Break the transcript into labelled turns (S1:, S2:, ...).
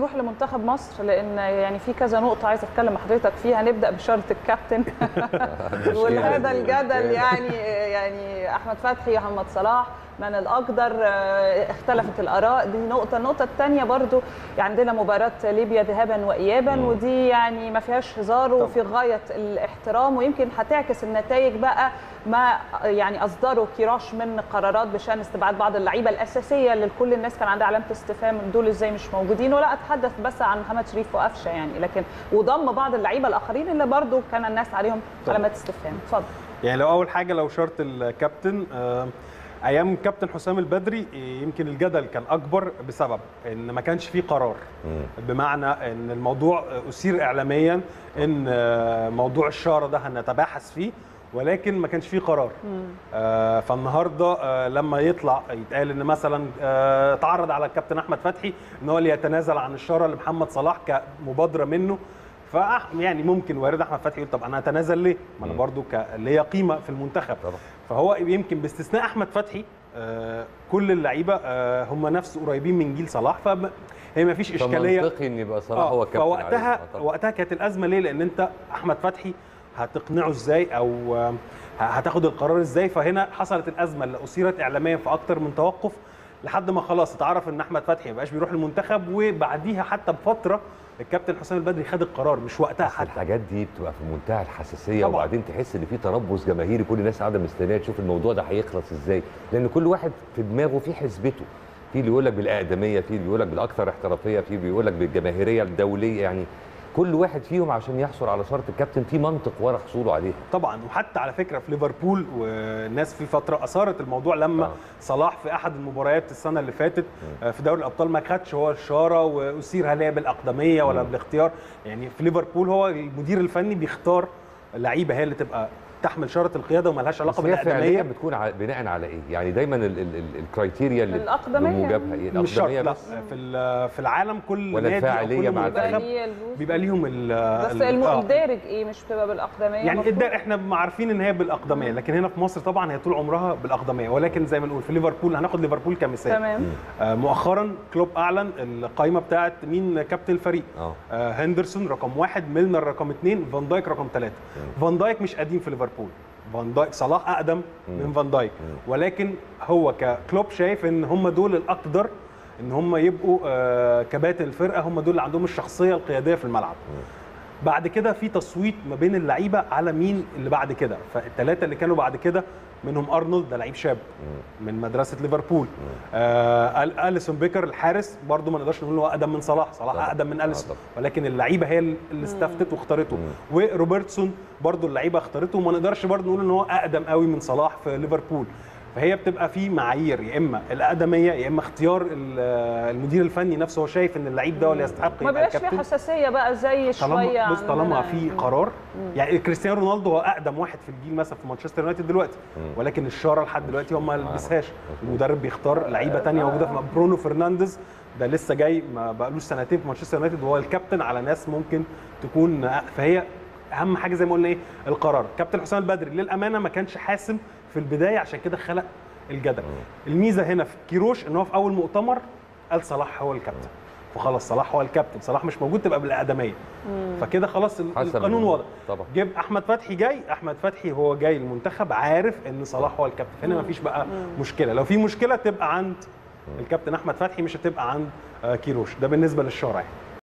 S1: نروح لمنتخب مصر لان يعني في كذا نقطه عايزه اتكلم مع حضرتك فيها نبدا بشاره الكابتن وهذا الجدل يعني يعني احمد فتحي محمد صلاح من الاقدر آه، اختلفت الاراء دي نقطه النقطه الثانيه برضو عندنا مباراه ليبيا ذهابا وايابا
S2: مم.
S1: ودي يعني ما فيهاش هزار وفي غايه الاحترام ويمكن هتعكس النتائج بقى ما يعني اصدروا كيراش من قرارات بشان استبعاد بعض اللعيبه الاساسيه اللي كل الناس كان عندها علامه استفهام دول ازاي مش موجودين ولا اتحدث بس عن محمد شريف وقفشه يعني لكن وضم بعض اللعيبه الاخرين اللي برضو كان الناس عليهم علامات استفهام اتفضل
S3: يعني لو اول حاجه لو شرط الكابتن آه، ايام كابتن حسام البدري آه، يمكن الجدل كان اكبر بسبب ان ما كانش فيه قرار بمعنى ان الموضوع اثير اعلاميا ان آه، موضوع الشاره ده هنتباحث فيه ولكن ما كانش فيه قرار آه، فالنهارده آه، لما يطلع يتقال ان مثلا آه، اتعرض على الكابتن احمد فتحي ان هو اللي يتنازل عن الشاره لمحمد صلاح كمبادره منه ف يعني ممكن وارد احمد فتحي يقول طب انا اتنازل ليه؟ ما انا
S2: مم.
S3: برضو ك- ليا قيمه في المنتخب
S2: طبعا.
S3: فهو يمكن باستثناء احمد فتحي آه، كل اللعيبه آه، هم نفس قريبين من جيل صلاح فهي ما فيش اشكاليه
S2: منطقي ان يبقى صلاح
S3: آه،
S2: هو الكابتن
S3: فوقتها
S2: عليه. آه، طبعاً.
S3: وقتها كانت الازمه ليه؟ لان انت احمد فتحي هتقنعه ازاي او آه، هتاخد القرار ازاي فهنا حصلت الازمه اللي اثيرت اعلاميا في اكتر من توقف لحد ما خلاص اتعرف ان احمد فتحي ما بقاش بيروح المنتخب وبعديها حتى بفتره الكابتن حسام البدري خد القرار مش وقتها
S2: بس
S3: حتى
S2: الحاجات دي بتبقى في منتهى الحساسيه
S3: طبعاً.
S2: وبعدين تحس ان في تربص جماهيري كل الناس قاعده مستنيه تشوف الموضوع ده هيخلص ازاي لان كل واحد في دماغه في حسبته في اللي يقول لك بالاقدميه في اللي يقول لك بالاكثر احترافيه في اللي يقول لك بالجماهيريه الدوليه يعني كل واحد فيهم عشان يحصل على شرط الكابتن في منطق ورا حصوله عليه
S3: طبعا وحتى على فكره في ليفربول والناس في فتره اثارت الموضوع لما
S2: آه.
S3: صلاح في احد المباريات السنه اللي فاتت آه، في دوري الابطال ما خدش هو الشاره واثير هل هي بالاقدميه ولا
S2: مم.
S3: بالاختيار يعني في ليفربول هو المدير الفني بيختار لعيبه هي اللي تبقى تحمل شاره القياده ومالهاش علاقه
S2: بس هي فعليا
S3: بالاقدميه
S2: بتكون ع- بناء على ايه؟ يعني دايما ال- ال- ال- الكرايتيريا اللي
S1: الأقدمية.
S2: بموجبها ايه؟
S3: مش شرط
S2: الاقدميه
S3: لا
S2: بس
S3: في ال- في العالم كل
S2: ولا
S3: نادي أو
S2: الفاعلية
S3: كل
S2: مع
S3: منتخب
S2: الفريق؟
S1: بقى هي الفلوس.
S3: بيبقى ليهم ال
S1: بس
S3: ال-
S1: الم-
S3: آه.
S1: الدارج ايه مش بتبقى بالاقدميه
S3: يعني
S1: المفروض؟
S3: الدار احنا عارفين ان هي بالاقدميه لكن هنا في مصر طبعا هي طول عمرها بالاقدميه ولكن زي ما نقول في ليفربول هناخد ليفربول كمثال
S1: تمام
S3: آه، مؤخرا كلوب اعلن القائمه بتاعت مين كابتن الفريق
S2: اه
S3: آه، هندرسون رقم واحد ميلنر رقم اثنين فان دايك رقم ثلاثه فان دايك مش قديم في ليفربول فان دايك صلاح اقدم من فان دايك ولكن هو ككلوب شايف ان هم دول الاقدر ان هم يبقوا آه، كباتن الفرقه هم دول اللي عندهم الشخصيه القياديه في الملعب بعد كده في تصويت ما بين اللعيبه على مين اللي بعد كده فالثلاثه اللي كانوا بعد كده منهم ارنولد ده لعيب شاب من مدرسه ليفربول آه ال- اليسون بيكر الحارس برضو ما نقدرش نقول إن هو اقدم من صلاح صلاح
S2: طبعا.
S3: اقدم من
S2: آه
S3: اليسون
S2: طبعا.
S3: ولكن اللعيبه هي اللي استفتت واختارته وروبرتسون برضو اللعيبه اختارته وما نقدرش برضو نقول ان هو اقدم قوي من صلاح في ليفربول فهي بتبقى في معايير يا اما الاقدميه يا اما اختيار ال- المدير الفني نفسه هو شايف ان اللعيب ده هو اللي يستحق
S1: ما
S3: يبقى
S1: بيبقاش في
S3: الكابتن
S1: حساسيه بقى زي شويه
S3: طالما بص طالما
S1: عندنا.
S3: في قرار يعني كريستيانو رونالدو هو اقدم واحد في الجيل مثلا في مانشستر يونايتد دلوقتي ولكن الشاره لحد دلوقتي هو ما لبسهاش المدرب بيختار لعيبه تانية موجوده في برونو فرنانديز ده لسه جاي ما بقالوش سنتين في مانشستر يونايتد وهو الكابتن على ناس ممكن تكون فهي اهم حاجه زي ما قلنا ايه القرار كابتن حسام البدري للامانه ما كانش حاسم في البدايه عشان كده خلق الجدل الميزه هنا في كيروش ان هو في اول مؤتمر قال صلاح هو الكابتن فخلاص صلاح هو الكابتن صلاح مش موجود تبقى بالاقدميه فكده خلاص ال-
S2: حسب
S3: القانون واضح
S2: طبعا
S3: جيب احمد فتحي جاي احمد فتحي هو جاي المنتخب عارف ان صلاح هو الكابتن هنا مفيش بقى مشكله لو في مشكله تبقى عند الكابتن احمد فتحي مش هتبقى عند آه، كيروش ده بالنسبه للشارع يعني.